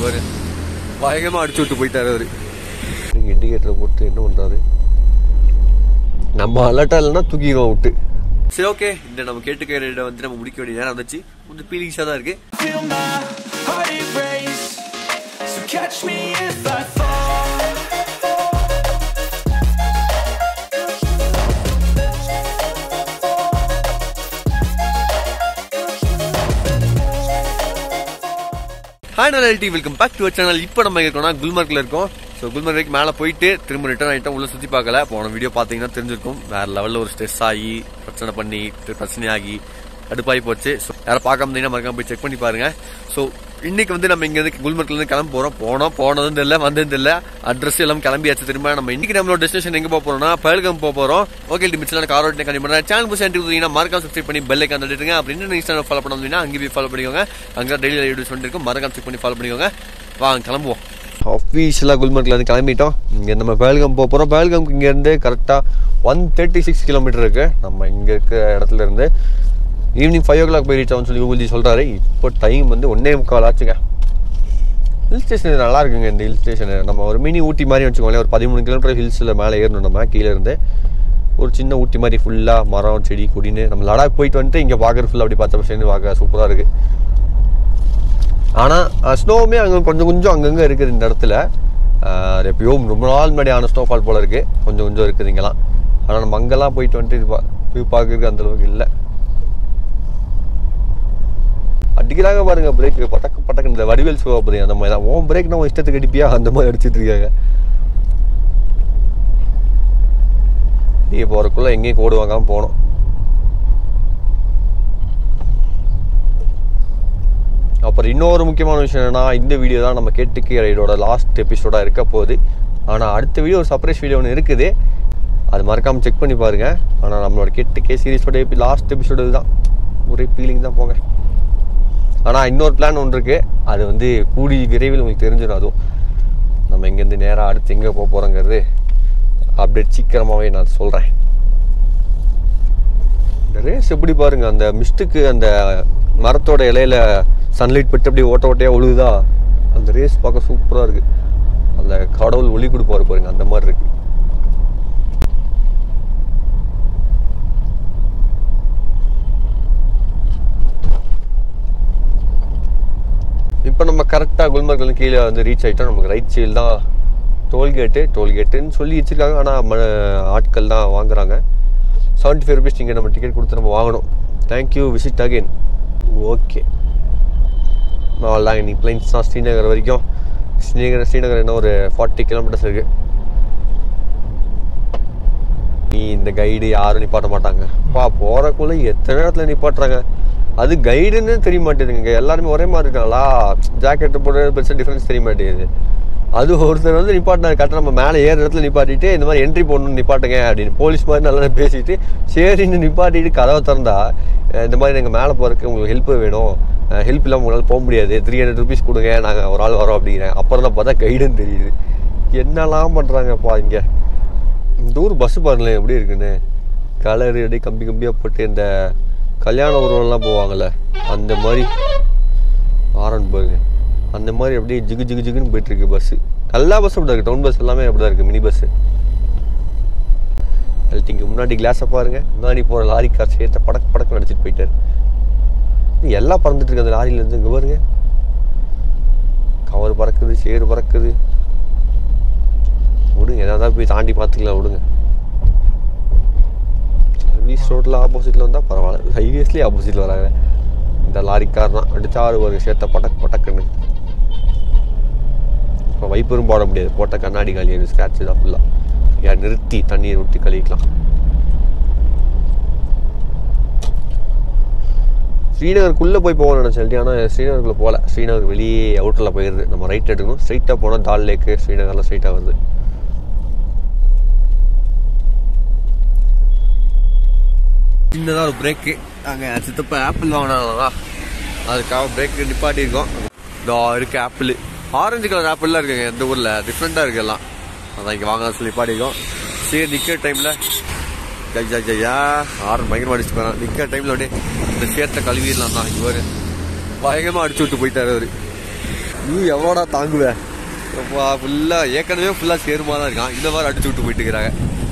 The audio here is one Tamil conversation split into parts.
இவரு பயங்கரமா அடிச்சு விட்டு போயிட்டாரு அவரு இண்டிகேட்டரை போட்டு என்ன பண்றாரு நம்ம அலர்ட்டா இல்லைன்னா தூக்கிடுவோம் விட்டு சரி ஓகே இந்த நம்ம கேட்டுக்கிற இடம் வந்து நம்ம முடிக்க வேண்டிய நேரம் வந்துச்சு கொஞ்சம் ஃபீலிங்ஸாக தான் இருக்கு Feel my heart erase. So catch me if I fall. Hi நாளைட்டி வெல்கம் பேக் டு சேனல் இப்போ நம்ம எங்க இருக்கோம்னா குல்மார்க்கில் இருக்கோம் ஸோ குல்மார்க் மேலே போயிட்டு திரும்ப ரிட்டர்ன் ஆகிட்டோம் உள்ள சுற்றி பார்க்கல போன வீடியோ பார்த்தீங்கன்னா தெரிஞ்சிருக்கும் வேற லெவலில் ஒரு ஸ்ட்ரெஸ் ஆகி பிரச்சனை பண்ணி பிரச்சனையாகி கடுப்பாகி போச்சு ஸோ யாரும் பார்க்காம இருந்தீங்கன்னா மறக்காம போய் செக் பண்ணி பாருங்க ஸோ இன்னைக்கு வந்து நம்ம இங்க இருந்து குல்மார்க்ல இருந்து கிளம்ப போறோம் போனோம் போனதும் தெரியல வந்ததும் தெரியல அட்ரஸ் எல்லாம் கிளம்பியாச்சு திரும்ப நம்ம இன்னைக்கு நம்மளோட டெஸ்டினேஷன் எங்க போக போறோம்னா பல்கம் போக போறோம் ஓகே மிச்சலான கார் ஓட்டி கண்டிப்பா சேனல் புதுசு என்ட்ரி கொடுத்தீங்கன்னா மறக்காம சப்ஸ்கிரைப் பண்ணி பெல் ஐக்கான் தட்டிடுங்க அப்படின்னு இன்ஸ்டாகிராம் ஃபாலோ பண்ணோம்னா அங்கே போய் ஃபாலோ பண்ணிக்கோங்க அங்கே டெய்லி வீடியோஸ் பண்ணிருக்கோம் மறக்காம செக் பண்ணி ஃபாலோ பண்ணிக்கோங்க வாங்க கிளம்புவோம் அஃபீஷியலாக குல்மார்க்ல இருந்து கிளம்பிட்டோம் இங்கே நம்ம பேல்கம் போக போகிறோம் பேல்கம்க்கு இங்கேருந்து கரெக்டாக ஒன் தேர்ட்டி சிக்ஸ் கிலோமீட்டர் இருக்குது நம்ம இங்கே இருக்க இடத்துல இருந்து ஈவினிங் ஃபைவ் ஓ கிளாக் போய் ரீச் ஆகும்னு சொல்லி கூகுள்ஜி சொல்கிறாரு இப்போ டைம் வந்து ஒன்னே முக்கால் ஆச்சுங்க ஹில் ஸ்டேஷன் நல்லா இருக்குங்க இந்த ஹில் ஸ்டேஷனு நம்ம ஒரு மினி ஊட்டி மாதிரி வச்சுக்கோங்களேன் ஒரு பதிமூணு கிலோமீட்டர் ஹில்ஸில் மேலே ஏறணும் நம்ம கீழே இருந்து ஒரு சின்ன ஊட்டி மாதிரி ஃபுல்லாக மரம் செடி கொடின்னு நம்ம லடாக் போயிட்டு வந்துட்டு இங்கே பார்க்குறது ஃபுல்லாக அப்படி பச்சை பசங்க பார்க்க சூப்பராக இருக்குது ஆனால் ஸ்னோவுமே அங்கே கொஞ்சம் கொஞ்சம் அங்கங்கே இருக்குது இந்த இடத்துல ஆஹ் அது எப்பயோ ரொம்ப நாள் முன்னாடி ஆன ஸ்னோஃபால் போல் இருக்குது கொஞ்சம் கொஞ்சம் இருக்குது இங்கெல்லாம் ஆனால் நம்ம அங்கெல்லாம் போயிட்டு வந்துட்டு இது பா இது பார்க்கறதுக்கு அந்த அளவுக்கு இல்லை அடிக்கிறாங்க பாருங்க பிரேக் பட்டக்கு பட்டக்கு இந்த வடிவேல் ஷோ அப்படி அந்த மாதிரி தான் ஓன் பிரேக் நம்ம இஷ்டத்துக்கு அடிப்பியா அந்த மாதிரி அடிச்சிட்டு இருக்காங்க வெளியே போறதுக்குள்ள எங்கேயும் கோடு வாங்காம போனோம் அப்புறம் இன்னொரு முக்கியமான விஷயம் என்னன்னா இந்த வீடியோ தான் நம்ம கேட்டுக்கு ரைடோட லாஸ்ட் எபிசோடாக இருக்க போகுது ஆனால் அடுத்த வீடியோ ஒரு சர்ப்ரைஸ் வீடியோ ஒன்று இருக்குது அது மறக்காமல் செக் பண்ணி பாருங்க ஆனால் நம்மளோட கெட்டுக்கே சீரிஸோட எபி லாஸ்ட் எபிசோடு இதுதான் ஒரே ஃபீலிங் தான் போங்க ஆனால் இன்னொரு பிளான் ஒன்று இருக்குது அது வந்து கூடி விரைவில் உங்களுக்கு தெரிஞ்சிடும் அதுவும் நம்ம இங்கேருந்து நேராக அடுத்து எங்கே போக போகிறோங்கிறது அப்டேட் சீக்கிரமாகவே நான் சொல்கிறேன் இந்த ரேஸ் எப்படி பாருங்க அந்த மிஸ்ட்டுக்கு அந்த மரத்தோட இலையில சன்லைட் பட்டு அப்படியே ஓட்ட ஓட்டையாக ஒழுகுதா அந்த ரேஸ் பார்க்க சூப்பராக இருக்குது அந்த கடவுள் ஒளி கொடுப்பாரு பாருங்க அந்த மாதிரி இருக்கு இப்போ நம்ம கரெக்டாக குல்மர்க்ல கீழே வந்து ரீச் ஆகிட்டோம் நமக்கு ரைட் சைடு தான் டோல்கேட்டு டோல்கேட்டுன்னு சொல்லி வச்சுருக்காங்க ஆனால் ஆட்கள் தான் வாங்குறாங்க செவன்ட்டி ஃபைவ் ருபீஸ் நீங்கள் நம்ம டிக்கெட் கொடுத்து நம்ம வாங்கணும் தேங்க்யூ விசிட் அகைன் ஓகே அவ்வளோதாங்க நீ பிளைன்ஸ் தான் ஸ்ரீநகர் வரைக்கும் ஸ்ரீநகர் ஸ்ரீநகர் என்ன ஒரு ஃபார்ட்டி கிலோமீட்டர்ஸ் இருக்குது நீ இந்த கைடு யாரும் நிப்பாட்ட மாட்டாங்க பா போகிறக்குள்ள எத்தனை இடத்துல நிப்பாட்டுறாங்க அது கைடுன்னு தெரிய மாட்டேங்குதுங்க எல்லாருமே ஒரே மாதிரி இருக்காங்களா ஜாக்கெட்டு போடுறது பெருசாக டிஃப்ரென்ஸ் தெரிய மாட்டேங்குது அது ஒருத்தர் வந்து நிப்பாட்டினார் கரெக்டாக நம்ம மேலே ஏற இடத்துல நிப்பாட்டிட்டு இந்த மாதிரி என்ட்ரி போடணும்னு நிப்பாட்டுங்க அப்படின்னு போலீஸ் மாதிரி நல்லா பேசிட்டு சரின்னு நிப்பாட்டிட்டு கதவை திறந்தா அஹ் இந்த மாதிரி நாங்கள் மேலே போகிறதுக்கு உங்களுக்கு ஹெல்ப் வேணும் ஹெல்ப் இல்லாமல் உங்களால் போக முடியாது த்ரீ ஹண்ட்ரட் ருபீஸ் கொடுங்க நாங்கள் ஒரு ஆள் வரோம் அப்படிங்கிறேன் அப்புறம் தான் பார்த்தா கைடுன்னு தெரியுது என்னெல்லாம் பண்ணுறாங்கப்பா இங்கே இந்த ஊர் பஸ்ஸு பாருங்களேன் எப்படி இருக்குன்னு கலரு அப்படியே கம்பி கம்பியாக போட்டு இந்த கல்யாண ஊர்வலம்லாம் போவாங்கள்ல அந்த மாதிரி ஆரன் பாருங்க அந்த மாதிரி அப்படியே ஜிகு ஜிகு ஜிகுன்னு போயிட்டு இருக்கு பஸ்ஸு எல்லா பஸ்ஸும் அப்படி இருக்கு டவுன் பஸ் எல்லாமே அப்படி தான் இருக்குது மினி பஸ்ஸு இங்கே முன்னாடி கிளாஸை பாருங்க முன்னாடி போகிற லாரி கார் சேர்த்த படக்கு படக்கு நடிச்சிட்டு போயிட்டாரு இது எல்லாம் பறந்துட்டு இருக்கு அந்த லாரியிலேருந்து இங்கே பாருங்க கவர் பறக்குது சேறு பறக்குது விடுங்க ஏதாவது போய் தாண்டி பார்த்துக்கலாம் விடுங்க சர்வீஸ் ரோட்டில் ஆப்போசிட்டில் வந்தால் பரவாயில்ல ஹைவேஸ்லேயே ஆப்போசிட்டில் வராங்க இந்த லாரிக்கார் தான் அடிச்சா ஆறு ஒரு சேர்த்த பட்டக் பட்டக்குன்னு இப்போ வைப்பரும் போட முடியாது போட்ட கண்ணாடி காலி ஸ்க்ராட்ச் தான் ஃபுல்லாக யார் நிறுத்தி தண்ணியை விட்டு கழுவிக்கலாம் ஸ்ரீநகருக்குள்ளே போய் போகணும்னு நினச்சேன் ஆனால் ஸ்ரீநகருக்குள்ளே போகல ஸ்ரீநகர் வெளியே அவுட்டரில் போயிடுது நம்ம ரைட் எடுக்கணும் ஸ்ட்ரைட்டாக போனால் தால் லேக்கு ஸ்ரீநகரில் ஸ்ட்ரைட்டாக வருது சின்னதாக ஒரு பிரேக்கு நாங்கள் சித்தப்ப ஆப்பிள் வாங்கினாங்களா அதுக்காக பிரேக்கு நிப்பாட்டியிருக்கோம் இதோ இருக்கு ஆப்பிள் ஆரஞ்சு கலர் ஆப்பிள்லாம் இருக்குங்க இந்த ஊரில் டிஃப்ரெண்ட்டாக இருக்கு எல்லாம் அதான் இங்கே வாங்க சொல்லி நிப்பாட்டியிருக்கோம் சரி நிற்கிற டைமில் ஜா ஜையா ஆரன் பயங்கரமாக அடிச்சு போகிறான் நிற்கிற டைமில் அப்படியே இந்த சேர்த்த கழுவிடலாம் தான் இவர் பயங்கரமாக அடிச்சு விட்டு போயிட்டாரு அவர் நீ எவ்வளோடா தாங்குவ ஃபுல்லா ஏற்கனவே ஃபுல்லா சேருமா தான் இருக்கான் இந்த மாதிரி அடிச்சு விட்டு போயிட்டு இருக்கிறாங்க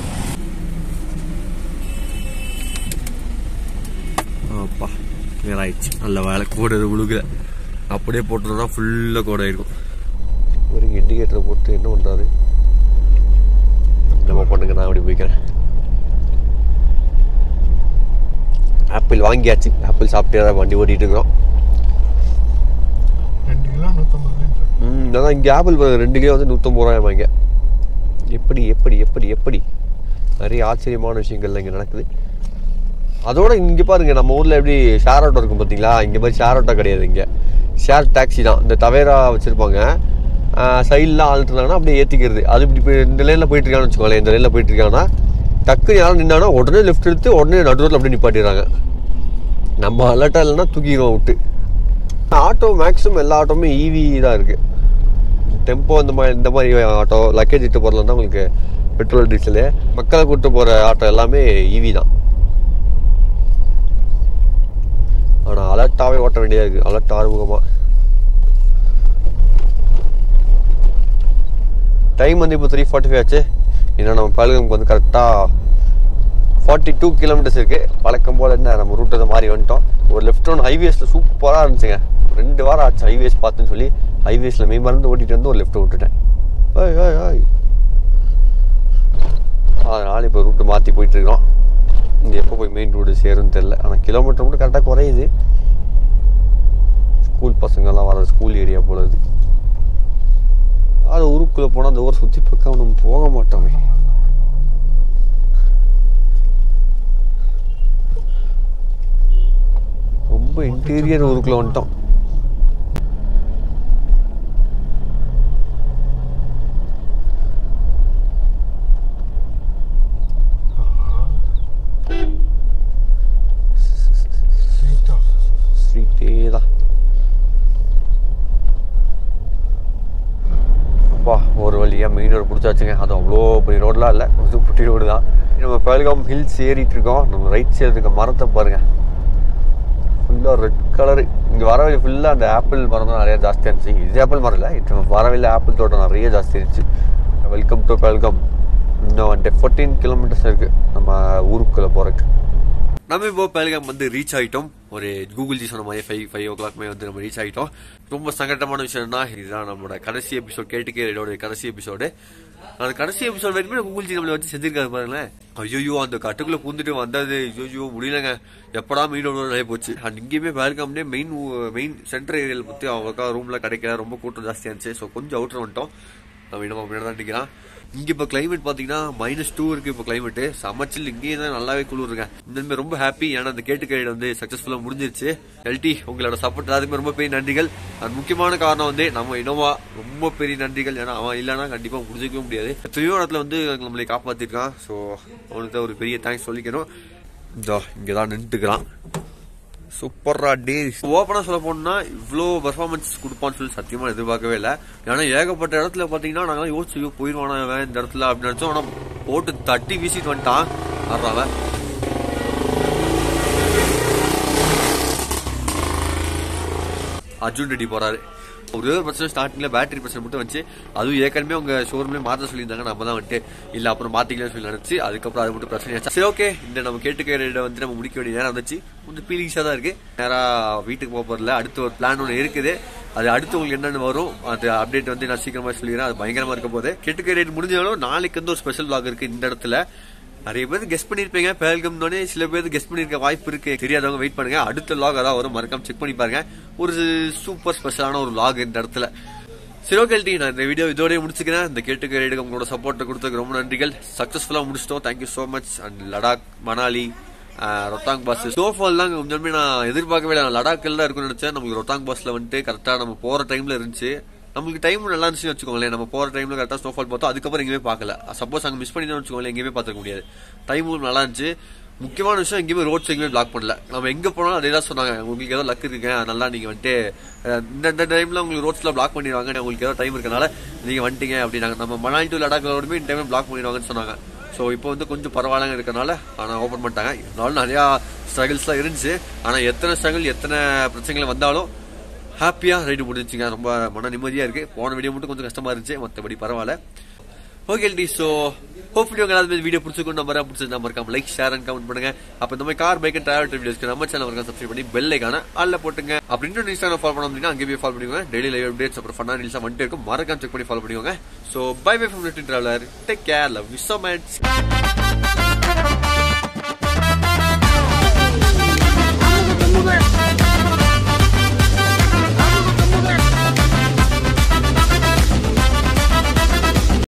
அப்பா கிளியர் ஆயிடுச்சு நல்ல வேலை கூட இது உழுகுல அப்படியே போட்டுருந்தா ஃபுல்லா கூட இருக்கும் ஒரு இண்டிகேட்டரை போட்டு என்ன பண்றாரு நம்ம பண்ணுங்க நான் அப்படி போய்க்கிறேன் ஆப்பிள் வாங்கியாச்சு ஆப்பிள் சாப்பிட்டே தான் வண்டி ஓட்டிட்டு இருக்கிறோம் ரெண்டு கிலோ நூற்றம்பது ம் அதான் இங்கே ஆப்பிள் பாருங்க ரெண்டு கிலோ வந்து நூற்றம்பது ரூபாய் வாங்க எப்படி எப்படி எப்படி எப்படி நிறைய ஆச்சரியமான விஷயங்கள்லாம் இங்கே நடக்குது அதோட இங்கே பாருங்க நம்ம ஊரில் எப்படி ஷேர் ஆட்டோ இருக்கும் பார்த்தீங்களா இங்கே மாதிரி ஷேர் ஆட்டோ கிடையாது இங்கே ஷேர் டாக்ஸி தான் இந்த தவேரா வச்சுருப்பாங்க சைட்லாம் ஆள் இருந்தாங்கன்னா அப்படியே ஏற்றிக்கிறது அது இப்படி போய் இந்த லைனில் போயிட்டு இருக்கான்னு வச்சுக்கோங்களேன் இந்த லைனில் போயிட்டு இருக்காங்கன்னா டக்குன்னு யாரும் நின்னானா உடனே லெஃப்ட் எடுத்து உடனே நடுவில் அப்படியே நிப்பாட்டிடுறாங்க நம்ம அலர்ட்டாக இல்லைன்னா தூக்கிடுவோம் விட்டு ஆட்டோ மேக்ஸிமம் எல்லா ஆட்டோவுமே ஈவி தான் இருக்குது டெம்போ இந்த மாதிரி இந்த மாதிரி ஆட்டோ லக்கேஜ் இட்டு போகிறதுலாம் தான் உங்களுக்கு பெட்ரோல் டீசலு மக்களை கூட்டு போகிற ஆட்டோ எல்லாமே ஈவி தான் ஆனால் அலர்ட்டாகவே ஓட்ட வேண்டியதாக இருக்குது அலர்ட் ஆறுமுகமாக டைம் வந்து இப்போ த்ரீ ஃபார்ட்டி ஃபைவ் ஆச்சு இன்னும் நம்ம பழகுக்கு வந்து கரெக்டாக ஃபார்ட்டி டூ கிலோமீட்டர்ஸ் இருக்குது வழக்கம் போல் என்ன நம்ம ரூட்டை மாறி வந்துட்டோம் ஒரு லெஃப்ட் ஒன் ஹைவேஸில் சூப்பராக இருந்துச்சுங்க ரெண்டு வாரம் ஆச்சு ஹைவேஸ் பார்த்துன்னு சொல்லி ஹைவேஸில் மெய் மறந்து ஓட்டிகிட்டு வந்து ஒரு லெஃப்ட் விட்டுட்டேன் ஓய் ஓய் ஓய் அதனால் இப்போ ரூட்டு மாற்றி போயிட்டுருக்கோம் இங்கே எப்போ போய் மெயின் ரோடு சேரும்னு தெரில ஆனால் கிலோமீட்டர் மட்டும் கரெக்டாக குறையுது ஸ்கூல் பசங்கள்லாம் வர ஸ்கூல் ஏரியா போல இது அது ஊருக்குள்ளே போனால் அந்த ஊரை சுற்றி பக்கம் நம்ம போக மாட்டோமே ரொம்ப இன்டீரியர் ஊருக்குள்ள வந்துட்டோம் ஸ்ட்ரீட்டா ஸ்ட்ரீட்டே தான் அப்பா ஒரு வழியாக மெயின் ரோடு பிடிச்சாச்சுங்க அது அவ்வளோ பெரிய ரோடெலாம் இல்லை கொஞ்சம் குட்டி ரோடு தான் நம்ம பேல்காம் ஹில்ஸ் ஏறிட்டு இருக்கோம் நம்ம ரைட் சைடு இருக்க மரத்தை பாருங்க ஃபுல்லாக ரெட் கலரு இங்கே வர வழி ஃபுல்லாக அந்த ஆப்பிள் மரம் தான் நிறைய ஜாஸ்தியாக இருந்துச்சு இது ஆப்பிள் மரம் இல்லை இது வர வழியில் ஆப்பிள் தோட்டம் நிறைய ஜாஸ்தி இருந்துச்சு வெல்கம் டு பேல்காம் இன்னும் வந்துட்டு ஃபோர்டீன் கிலோமீட்டர்ஸ் இருக்குது நம்ம ஊருக்குள்ளே போகிறதுக்கு நம்ம இப்போ பேல்காம் வந்து ரீச் ஆகிட்டோம் ஒரு கூகுள் ஜி சொன்ன மாதிரி ஃபைவ் ஃபைவ் ஓ கிளாக்மே வந்து நம்ம ரீச் ஆகிட்டோம் ரொம்ப சங்கட்டமான விஷயம்னா இதுதான் நம்மளோட கடைசி எபிசோட் கேட்டுக்கே இதோட கடைசி எபிசோடு அந்த கடைசி எபிசோட் வரைக்குமே கூகுள் ஜி நம்மளை வச்சு செஞ்சிருக்காரு பாருங்களேன் ஐயோ அந்த கட்டுக்குள்ள பூந்துட்டு வந்தது ஐயோ முடியலங்க எப்படா மெயின் ரோடு ஆகி போச்சு அண்ட் இங்கேயுமே பேல்காம்னே மெயின் மெயின் சென்டர் ஏரியாவில் பற்றி அவங்களுக்கா ரூம்ல கிடைக்கல ரொம்ப கூட்டம் ஜாஸ்தியாக இருந்துச்சு ஸோ கொஞ்சம் அவுட்டர் வந்துட்டோம் நம்ம இன்னும் அப்படியே தான் நிற்கிறான் இங்க இப்ப கிளைமேட் பாத்தீங்கன்னா மைனஸ் டூ இருக்கு இப்ப கிளைமேட் சமைச்சில் இங்கேயே தான் நல்லாவே குளிருங்க இந்த ரொம்ப ஹாப்பி ஏன்னா அந்த கேட்டு கைடு வந்து சக்சஸ்ஃபுல்லா முடிஞ்சிருச்சு எல்டி உங்களோட சப்போர்ட் எல்லாத்துக்குமே ரொம்ப பெரிய நன்றிகள் அது முக்கியமான காரணம் வந்து நம்ம இனோவா ரொம்ப பெரிய நன்றிகள் ஏன்னா அவன் இல்லைன்னா கண்டிப்பா முடிஞ்சிக்கவே முடியாது எத்தனையோ இடத்துல வந்து நம்மளை காப்பாத்திருக்கான் ஸோ அவனுக்கு ஒரு பெரிய தேங்க்ஸ் சொல்லிக்கணும் இதோ இங்கதான் நின்றுக்கிறான் சூப்பரா டே ஓப்பனா சொல்ல போனா இவ்வளோ பெர்ஃபார்மன்ஸ் கொடுப்பான்னு சொல்லி சத்தியமா எதிர்பார்க்கவே இல்லை ஏன்னா ஏகப்பட்ட இடத்துல பாத்தீங்கன்னா நாங்களாம் யோசிச்சு ஐயோ, போயிருவானா இவன் இந்த இடத்துல அப்படின்னு நினைச்சோம் ஆனா போட்டு தட்டி வீசிட்டு வந்துட்டான் ஆடுறாவன் அர்ஜுன் ரெட்டி போறாரு ஒரே ஒரு பிரச்சனை ஸ்டார்டிங்ல பேட்டரி பிரச்சனை மட்டும் வந்துச்சு அதுவும் ஏற்கனவே உங்க ஷோரூம்ல மாத்த சொல்லியிருந்தாங்க நம்ம தான் வந்துட்டு இல்ல அப்புறம் மாத்திக்கலாம்னு சொல்லி நினைச்சு அதுக்கப்புறம் அது மட்டும் பிரச்சனை ஆச்சு சரி ஓகே இந்த நம்ம கேட்டுக்க வந்து நம்ம முடிக்க வேண்டிய நேரம் வந்துச்சு கொஞ்சம் ஃபீலிங்ஸா தான் இருக்கு நேரா வீட்டுக்கு போக போறதுல அடுத்து ஒரு பிளான் ஒன்று இருக்குது அது அடுத்து உங்களுக்கு என்னென்னு வரும் அது அப்டேட் வந்து நான் சீக்கிரமா சொல்லிடுறேன் அது பயங்கரமா இருக்க போது கேட்டுக்க ரேட் முடிஞ்சாலும் நாளைக்கு வந்து ஒரு ஸ்பெஷல் vlog இருக்கு இந்த இடத்துல நிறைய பேர் கெஸ்ட் பண்ணிருப்பீங்க பேல்கம்னோடனே சில பேர் கெஸ்ட் பண்ணிருக்க வாய்ப்பு இருக்கு தெரியாதவங்க வெயிட் பண்ணுங்க அடுத்த லாக் அதான் வரும் மறக்காம செக் பண்ணி பாருங்க ஒரு சூப்பர் ஸ்பெஷலான ஒரு லாக் இந்த இடத்துல சரி ஓகே டி நான் இந்த வீடியோ இதோடய முடிச்சுக்கிறேன் இந்த கேட்டுக்க ரேடுக்கு உங்களோட சப்போர்ட் கொடுத்ததுக்கு ரொம்ப நன்றிகள் சக்சஸ்ஃபுல்லா முடிச்சிட்டோம் thank you so much and Ladakh Manali ah, Rohtang pass snowfall தான் கொஞ்சமே நான் எதிர்பார்க்கவே இல்லை நான் லடாக்கில் தான் இருக்கும்னு நினைச்சேன் நமக்கு ரொத்தாங் பாஸ்ல வந்துட்டு கரெக்டா நம்ம போற டைம்ல இருந்துச்சு நமக்கு டைம் நல்லா இருந்துச்சுன்னு வச்சுக்கோங்களேன் நம்ம போற டைம்ல கரெக்டா ஸ்னோஃபால் பார்த்தோம் அதுக்கப்புறம் எங்கேயுமே பார்க்கல சப்போஸ் அங்க மிஸ் பண்ணி வச்சுக்கோங்களேன் எங்கேயுமே பார்த்துக்க முடியாது டைமும் நல்லா இருந்துச்சு முக்கியமான விஷயம் எங்கேயுமே ரோட்ஸ் எங்கேயுமே பிளாக் பண்ணல நம்ம எங்க போனாலும் அதே தான் சொன்னாங்க உங்களுக்கு ஏதோ லக் இருக்குங்க நல்லா நீங்க வந்துட்டு அஹ், இந்த இந்த டைம்ல உங்களுக்கு ரோட்ஸ்ல பிளாக் பண்ணிடுவாங்க உங்களுக்கு ஏதோ டைம் இருக்கனால நீங்க வந்துட்டீங்க அப்படின்னாங்க நம்ம மணாலி டு லடாக் ரோடுமே இந்த டைம் பிளாக் பண்ணிடுவாங்கன்னு சொன்னாங்க ஸோ இப்போ வந்து கொஞ்சம் பரவாயில்லங்க இருக்கனால ஆனால் ஓப்பன் பண்ணிட்டாங்க இருந்தாலும் நிறையா ஸ்ட்ரகிள்ஸ்லாம் இருந்துச்சு ஆனால் எத்தனை ஸ்ட்ரகிள் எத்தனை பிரச்சனைகள் வந்தாலும் ஹாப்பியா ரைடு முடிஞ்சுங்க ரொம்ப மன நிம்மதியா இருக்கு போன வீடியோ மட்டும் கொஞ்சம் கஷ்டமா இருந்துச்சு மற்றபடி பரவாயில்ல ஓகே டி ஸோ ஹோப்ஃபுல்லி உங்க எல்லாருமே வீடியோ பிடிச்சிருக்கும் நம்பர் பிடிச்சது நம்ம இருக்காம லைக் ஷேர் அண்ட் கமெண்ட் பண்ணுங்க அப்ப இந்த மாதிரி கார் பைக் டிராவல் வீடியோஸ்க்கு நம்ம சேனல் இருக்க சப்ஸ்கிரைப் பண்ணி பெல் ஐக்கான ஆல்ல போட்டுங்க அப்படின்னு இன்ஸ்டாகிராம் ஃபாலோ பண்ணோம் அப்படின்னா அங்கே போய் ஃபாலோ பண்ணிக்கோங்க டெய்லி லைவ் அப்டேட்ஸ் அப்புறம் ஃபன்னா ரீல்ஸ் வந்துட்டு இருக்கும் மறக்காம செக் பண்ணி ஃபாலோ பண்ணிக்கோங்க so bye bye from traveller take care love you so much